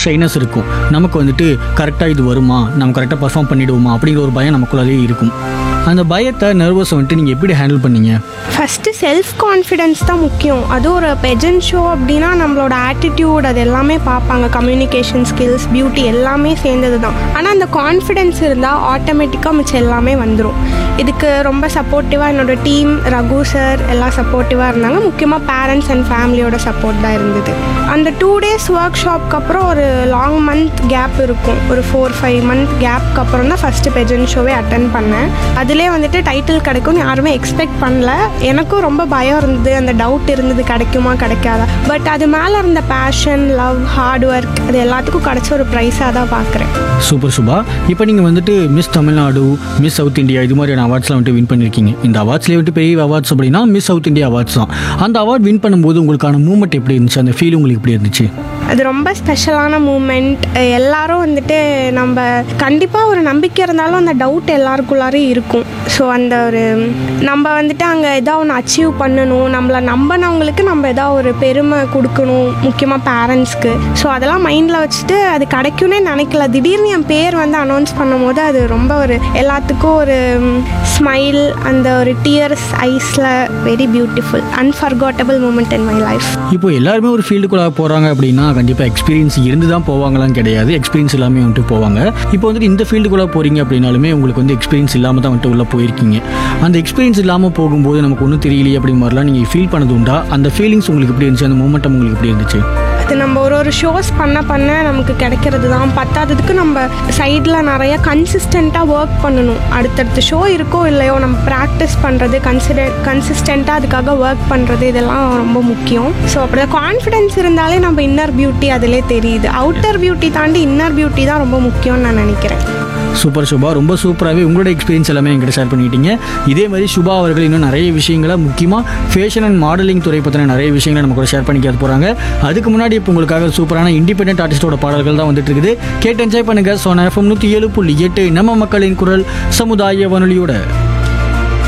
shyness இருக்கும் நமக்கு வந்துட்டு கரெக்டாக இது வருமா நம்ம கரெக்டாக பர்ஃபார்ம் பண்ணிடுவோமா அப்படிங்கிற ஒரு பயம் நமக்குள்ளாலே இருக்கும் அந்த பயத்தை நர்வஸ் வந்துட்டு நீங்கள் எப்படி ஹேண்டில் பண்ணீங்க ஃபஸ்ட்டு செல்ஃப் கான்ஃபிடென்ஸ் தான் முக்கியம் அது ஒரு பெஜன் ஷோ அப்படின்னா நம்மளோட ஆட்டிடியூட் அது எல்லாமே பார்ப்பாங்க கம்யூனிகேஷன் ஸ்கில்ஸ் பியூட்டி எல்லாமே சேர்ந்தது தான் ஆனால் அந்த கான்ஃபிடென்ஸ் இருந்தால் ஆட்டோமேட்டிக்காக மிச்சம் எல்லாமே வந்துடும் இதுக்கு ரொம்ப சப்போர்ட்டிவாக என்னோட டீம் ரகு சார் எல்லாம் சப்போர்ட்டிவாக இருந்தாங்க முக்கியமாக பேரண்ட்ஸ் அண்ட் ஃபேமிலியோட சப்போர்ட் தான் இருந்தது அந்த டூ டேஸ் ஒர்க் ஷாப்க்கு அப்புறம் ஒரு லாங் மந்த் கேப் இருக்கும் ஒரு ஃபோர் ஃபைவ் மந்த் கேப்க்கு அப்புறம் தான் ஃபஸ்ட்டு பெஜன் ஷோவே அட்டன் பண்ணேன் அதிலே வந்துட்டு டைட்டில் கிடைக்கும்னு யாருமே எக்ஸ்பெக்ட் பண்ணல எனக்கும் ரொம்ப பயம் இருந்தது அந்த டவுட் இருந்தது கிடைக்குமா கிடைக்காதா பட் அது மேலே இருந்த பேஷன் லவ் ஹார்ட் ஒர்க் அது எல்லாத்துக்கும் கிடைச்ச ஒரு ப்ரைஸாக தான் பார்க்குறேன் சூப்பர் சுபா இப்போ நீங்கள் வந்துட்டு Miss Tamil Nadu Miss South India இது மாதிரியான அவார்ட்ஸ்லாம் வந்துட்டு வின் பண்ணியிருக்கீங்க இந்த அவார்ட்ஸ்லேயே வந்துட்டு பெரிய அவார்ட்ஸ் அப்படின்னா மிஸ் சவுத் இந்தியா அவார்ட்ஸ் தான் அந்த அவார்ட் வின் பண்ணும்போது உங்களுக்கான மூமெண்ட் எப்படி இருந்துச்சு அந்த ஃபீல் உங்களுக்கு எப்படி இருந்துச்சு அது ரொம்ப ஸ்பெஷலான மூமெண்ட் எல்லாரும் வந்துட்டு நம்ம கண்டிப்பாக ஒரு நம்பிக்கை இருந்தாலும் அந்த டவுட் எல்லாருக்குள்ளாரையும் இருக்கும் ஸோ அந்த ஒரு நம்ம வந்துட்டு அங்கே ஏதோ ஒன்று அச்சீவ் பண்ணணும் நம்மளை நம்பினவங்களுக்கு நம்ம ஏதோ ஒரு பெருமை கொடுக்கணும் முக்கியமாக பேரண்ட்ஸ்க்கு ஸோ அதெல்லாம் மைண்டில் வச்சுட்டு அது கிடைக்கும்னே நினைக்கல திடீர்னு என் பேர் வந்து அனௌன்ஸ் பண்ணும்போது அது ரொம்ப ஒரு எல்லாத்துக்கும் ஒரு ஸ்மைல் அந்த ஒரு டியர்ஸ் ஐஸில் very beautiful unforgettable moment in my life இப்போ எல்லாருமே ஒரு ஃபீல்டுக்குள்ள போகிறாங்க அப்படின்னா கண்டிப்பாக எக்ஸ்பீரியன்ஸ் இருந்து தான் போவாங்களான்னு கிடையாது எக்ஸ்பீரியன்ஸ் எல்லாமே வந்துட்டு போவாங்க இப்போ வந்துட்டு இந்த ஃபீல்டுக்குள்ளே போகிறீங்க அப்படின்னாலுமே உங்களுக்கு வந்து எக்ஸ்பீரியன்ஸ் இல்லாமல் தான் வந்துட்டு உள்ளே போயிருக்கீங்க அந்த எக்ஸ்பீரியன்ஸ் இல்லாமல் போகும்போது நமக்கு ஒன்றும் தெரியலையே அப்படி மாதிரிலாம் நீங்கள் ஃபீல் பண்ணது உண்டா அந்த ஃபீலிங்ஸ் உங்களுக்கு எப்படி இருந்துச்சு அந்த மூமெண்டம் உங்களுக்கு எப்படி இருந்துச்சு அது நம்ம ஒரு ஒரு ஷோஸ் பண்ண பண்ண நமக்கு கிடைக்கிறது தான் பத்தாததுக்கு நம்ம சைடில் நிறைய கன்சிஸ்டண்ட்டாக ஒர்க் பண்ணணும் அடுத்தடுத்த ஷோ இருக்கோ இல்லையோ நம்ம ப்ராக்டிஸ் பண்ணுறது கன்சிடர் கன்சிஸ்டண்ட்டாக அதுக்காக ஒர்க் பண்ணுறது இதெல்லாம் ரொம்ப முக்கியம் ஸோ அப்படி கான்ஃபிடென்ஸ் இருந்தாலே நம்ம இன்னர் பியூட்டி அதிலே தெரியுது அவுட்டர் பியூட்டி தாண்டி இன்னர் பியூட்டி தான் ரொம்ப முக்கியம்னு நான் நினைக்கிறேன் சூப்பர் சுபா ரொம்ப சூப்பராகவே உங்களோட எக்ஸ்பீரியன்ஸ் எல்லாமே என்கிட்ட ஷேர் பண்ணிட்டீங்க இதே மாதிரி சுபா அவர்கள் இன்னும் நிறைய விஷயங்களை முக்கியமாக ஃபேஷன் அண்ட் மாடலிங் துறை பற்றின நிறைய விஷயங்களை நம்ம கூட ஷேர் பண்ணிக்க போகிறாங்க அதுக்கு முன்னாடி இப்போ உங்களுக்காக சூப்பரான இண்டிபெண்டன்ட் ஆர்டிஸ்டோட பாடல்கள் தான் வந்துட்டு இருக்குது கேட்டு என்ஜாய் பண்ணுங்க சோனா எஃப்எம் நூற்றி ஏழு புள்ளி எட்டு நம்ம மக்களின் குரல் சமுதாய வானொலியோட